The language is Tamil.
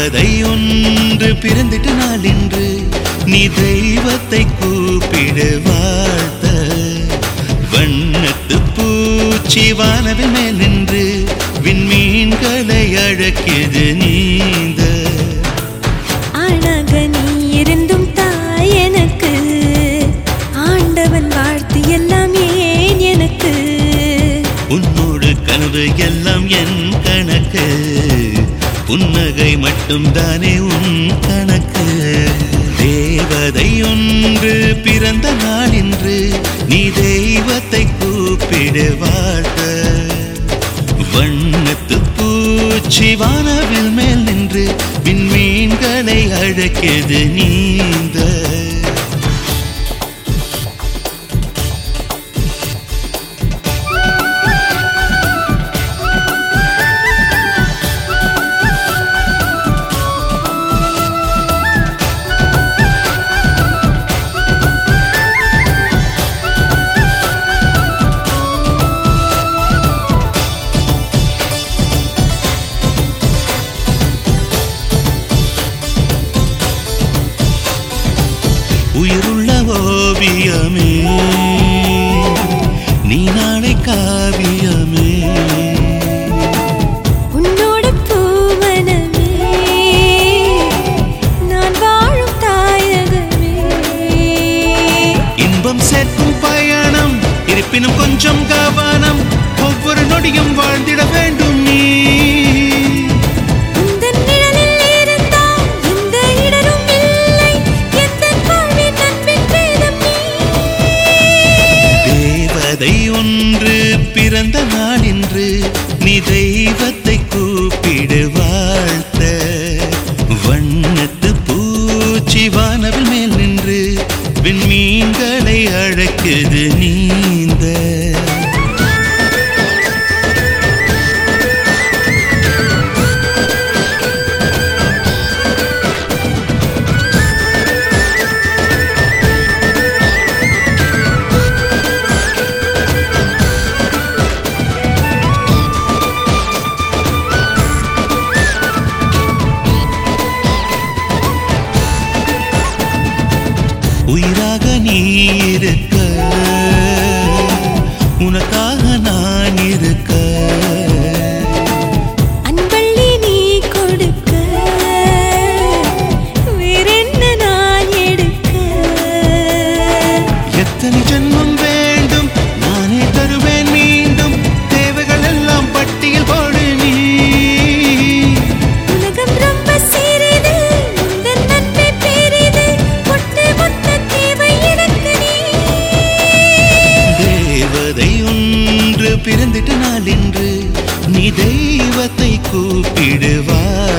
தேவதை ஒன்று பிறந்திட்ட நாள் இன்று நீ தெய்வத்தை கூப்பிடு வாழ்த்த வண்ணத்து பூச்சி வானவில் மேல் நின்று விண்மீன்களை அழக்கிது நீந்த ஆணாக நீ இருந்தும் தாய் எனக்கு ஆண்டவன் வாழ்த்து எல்லாம் ஏன் எனக்கு உன்னோடு கனவு எல்லாம் என் கணக்கு புன்னகை மட்டும் தானே உன் கணக்கு தேவதை ஒன்று பிறந்த நாள் இன்று நீ தெய்வத்தை கூப்பிடு வாழ்த்த வண்ணத்து பூச்சி வானவில் மேல் நின்று விண்மீன்களை அழைக்கிறது நீந்த உயிருள்ள ஓவியமே நீ நாளை காவியமே உன்னோட பூவனமே நான் வாழும் தாயகமே இன்பம் சேர்க்கும் பயணம் இருப்பினும் கொஞ்சம் கவனம் ஒவ்வொரு நொடியும் வாழ்ந்திட வேண்டும் நீ உந்தன் நிழலில் இருந்தால் எந்த இடரும் இல்லை எந்தன் வாழ்வின் அன்பின் வேதம் நீ தேவதை ஒன்று பிறந்த நாள் இன்று நீ தெய்வத்தை கூப்பிடு வாழ்த்த வண்ணத்து பூச்சி வானவில் மேல் நின்று விண்மீன்களை அழைக்குது நீந்த உயிராக நீ இருக்க உனக்காக நான் இருக்க அன்பள்ளி நீ கொடுக்க வேறென்ன நான் எடுக்க எத்தனை ஜென்மம் வேண்டும் நானே தருவேன் மீண்டும் தேவைகள் எல்லாம் பட்டியல் போடு நீ உலகம் ரொம்ப சிறிது உந்தன் அன்பே பெரிது ஒட்டு மொத்த தேவை எனக்கு நீ தேவதை ஒன்று பிறந்திட்ட நாள் இன்று நீ தெய்வத்தை கூப்பிடுவார்